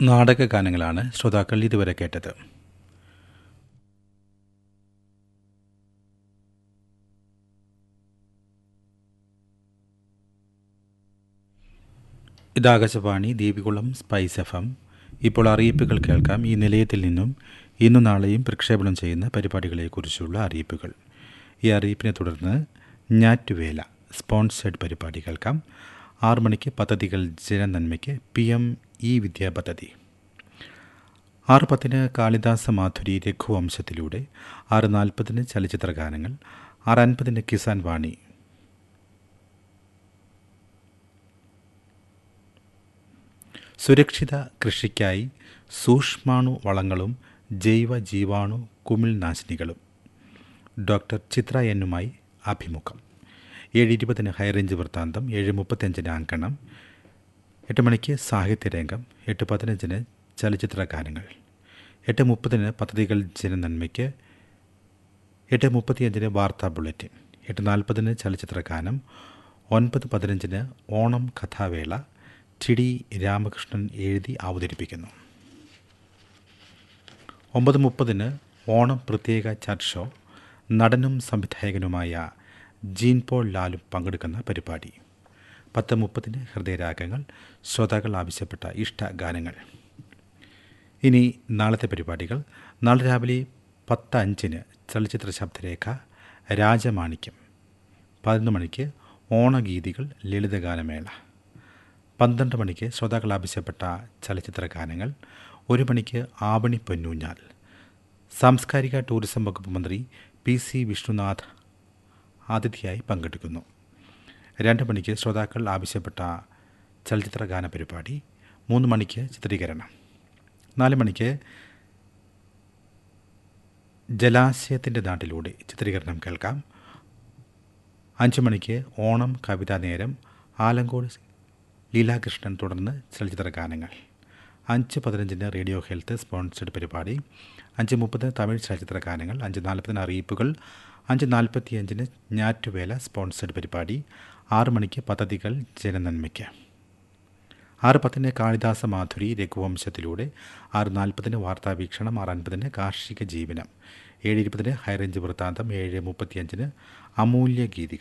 നാടക ഗാനങ്ങളാണ് ശ്രോതാക്കൾ ഇതുവരെ കേട്ടത് ഇതാകാശവാണി ദേവികുളം സ്പൈസ് എഫ് എം ഇപ്പോൾ അറിയിപ്പുകൾ കേൾക്കാം ഈ നിലയത്തിൽ നിന്നും ഇന്നും നാളെയും പ്രക്ഷേപണം ചെയ്യുന്ന പരിപാടികളെക്കുറിച്ചുള്ള അറിയിപ്പുകൾ ഈ അറിയിപ്പിനെ തുടർന്ന് ഞാറ്റുവേല സ്പോൺസേഡ് പരിപാടി കേൾക്കാം ആറു മണിക്ക് പദ്ധതികൾ ജനനന്മയ്ക്ക് പി എം ഇ വിദ്യാ പദ്ധതി ആറ് പത്തിന് കാളിദാസ മാധുരി രഘുവംശത്തിലൂടെ ആറ് നാൽപ്പതിന് ചലച്ചിത്ര ഗാനങ്ങൾ ആറ് അൻപതിന് കിസാൻ വാണി സുരക്ഷിത കൃഷിക്കായി സൂക്ഷ്മാണു വളങ്ങളും ജൈവ ജീവാണു കുമിൾനാശിനികളും ഡോക്ടർ ചിത്ര എന്നുമായി അഭിമുഖം ഏഴ് ഇരുപതിന് ഹൈറേഞ്ച് വൃത്താന്തം ഏഴ് മുപ്പത്തഞ്ചിന് അങ്കണം എട്ട് മണിക്ക് സാഹിത്യരംഗം എട്ട് പതിനഞ്ചിന് ചലച്ചിത്ര ഗാനങ്ങൾ എട്ട് മുപ്പതിന് പദ്ധതികൾ ജനനന്മയ്ക്ക് എട്ട് മുപ്പത്തിയഞ്ചിന് വാർത്താ ബുള്ളറ്റിൻ എട്ട് നാൽപ്പതിന് ചലച്ചിത്ര ഗാനം ഒൻപത് പതിനഞ്ചിന് ഓണം കഥാവേള ടി ഡി രാമകൃഷ്ണൻ എഴുതി അവതരിപ്പിക്കുന്നു ഒമ്പത് മുപ്പതിന് ഓണം പ്രത്യേക ചാറ്റ് ഷോ നടനും സംവിധായകനുമായ ജീൻ പോൾ ലാലും പങ്കെടുക്കുന്ന പരിപാടി പത്ത് മുപ്പതിന് ഹൃദയരാഗങ്ങൾ ശ്രോതാക്കൾ ആവശ്യപ്പെട്ട ഇഷ്ട ഗാനങ്ങൾ ഇനി നാളത്തെ പരിപാടികൾ നാളെ രാവിലെ പത്ത് അഞ്ചിന് ചലച്ചിത്ര ശബ്ദരേഖ രാജമാണിക്യം പതിനൊന്ന് മണിക്ക് ഓണഗീതികൾ ലളിതഗാനമേള പന്ത്രണ്ട് മണിക്ക് ശ്രോതാക്കൾ ആവശ്യപ്പെട്ട ചലച്ചിത്ര ഗാനങ്ങൾ ഒരു മണിക്ക് ആവണി പൊന്നൂഞ്ഞാൽ സാംസ്കാരിക ടൂറിസം വകുപ്പ് മന്ത്രി പി സി വിഷ്ണുനാഥ് അതിഥിയായി പങ്കെടുക്കുന്നു രണ്ട് മണിക്ക് ശ്രോതാക്കൾ ആവശ്യപ്പെട്ട ചലച്ചിത്ര ഗാന പരിപാടി മൂന്ന് മണിക്ക് ചിത്രീകരണം നാല് മണിക്ക് ജലാശയത്തിൻ്റെ നാട്ടിലൂടെ ചിത്രീകരണം കേൾക്കാം അഞ്ച് മണിക്ക് ഓണം കവിതാ നേരം ആലങ്കോട് ലീലാകൃഷ്ണൻ തുടർന്ന് ചലച്ചിത്ര ഗാനങ്ങൾ അഞ്ച് പതിനഞ്ചിന് റേഡിയോ ഹെൽത്ത് സ്പോൺസർഡ് പരിപാടി അഞ്ച് മുപ്പതിന് തമിഴ് ചലച്ചിത്ര ഗാനങ്ങൾ അഞ്ച് നാൽപ്പതിന് അറിയിപ്പുകൾ അഞ്ച് നാൽപ്പത്തിയഞ്ചിന് ഞാറ്റുവേല സ്പോൺസർഡ് പരിപാടി ആറ് മണിക്ക് പദ്ധതികൾ ജനനന്മയ്ക്ക് ആറ് പത്തിന് കാളിദാസ മാധുരി രഘുവംശത്തിലൂടെ ആറ് നാൽപ്പതിന് വാർത്താവീക്ഷണം ആറ് അൻപതിന് കാർഷിക ജീവനം ഏഴ് ഇരുപതിന് ഹൈറേഞ്ച് വൃത്താന്തം ഏഴ് മുപ്പത്തിയഞ്ചിന് അമൂല്യ ഗീതികൾ